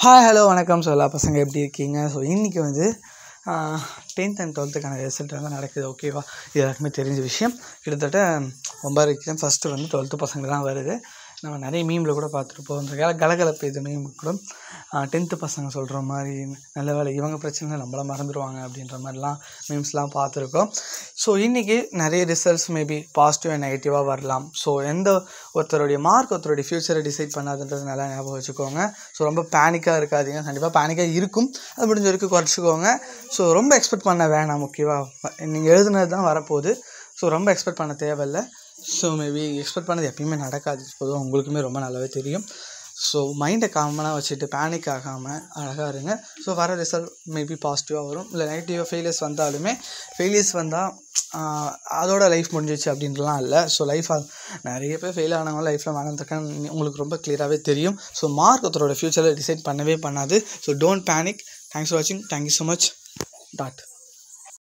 hi hello வணக்கம் சொல்லா பசங்க எப்படி இருக்கீங்க ஸோ இன்றைக்கி வந்து டென்த் அண்ட் டுவெல்த்துக்கான ரிசல்ட் வந்து நடக்குது ஓகேவா இது எல்லாருக்குமே தெரிஞ்ச விஷயம் கிட்டத்தட்ட ஒன்பது எக்ஸாம் ஃபஸ்ட்டு வந்து டுவெல்த்து பசங்க தான் வருது நம்ம நிறைய மீமில் கூட பார்த்துருப்போம் இந்த கல கலகலப்பு இது மீம் கூட டென்த்து பசங்க சொல்கிற மாதிரி நல்ல வேலை இவங்க பிரச்சனை நம்மள மறந்துடுவாங்க அப்படின்ற மாதிரிலாம் மீம்ஸ்லாம் பார்த்துருக்கோம் ஸோ இன்றைக்கி நிறைய ரிசல்ட்ஸ் மேபி பாசிட்டிவ் அண்ட் நெகட்டிவாக வரலாம் ஸோ எந்த ஒருத்தருடைய மார்க் ஒருத்தருடைய ஃப்யூச்சரை டிசைட் பண்ணாதுன்றது நல்லா ஞாபகம் வச்சுக்கோங்க ஸோ ரொம்ப பேனிக்காக இருக்காதீங்க கண்டிப்பாக பேனிக்காக இருக்கும் அது முடிஞ்ச வரைக்கும் குறைச்சிக்கோங்க ஸோ ரொம்ப எக்ஸ்பெக்ட் பண்ண வேணாம் ஓகேவா நீங்கள் எழுதுனது தான் வரப்போகுது ஸோ ரொம்ப எக்ஸ்பெக்ட் பண்ண தேவையில்லை ஸோ மேபி எக்ஸ்பெக்ட் பண்ணது எப்பயுமே நடக்காது பொதுவாக உங்களுக்குமே ரொம்ப நல்லாவே தெரியும் ஸோ மைண்டை காமனாக வச்சுட்டு பேனிக் ஆகாமல் அழகாக இருங்க ஸோ வர ரிசல்ட் மேபி பாசிட்டிவாக வரும் இல்லை நெகட்டிவாக ஃபெயிலியர்ஸ் வந்தாலுமே ஃபெயிலியர்ஸ் வந்தால் அதோட லைஃப் முடிஞ்சிச்சு அப்படின்றலாம் இல்லை ஸோ லைஃப் நிறைய பேர் ஃபெயில் ஆனவங்க லைஃப்பில் மறந்துருக்கான்னு உங்களுக்கு ரொம்ப கிளியராகவே தெரியும் ஸோ மார்க் ஒருத்தரோட ஃப்யூச்சரில் டிசைட் பண்ணவே பண்ணாது so don't panic thanks for வாட்சிங் தேங்க்யூ ஸோ மச் டாட்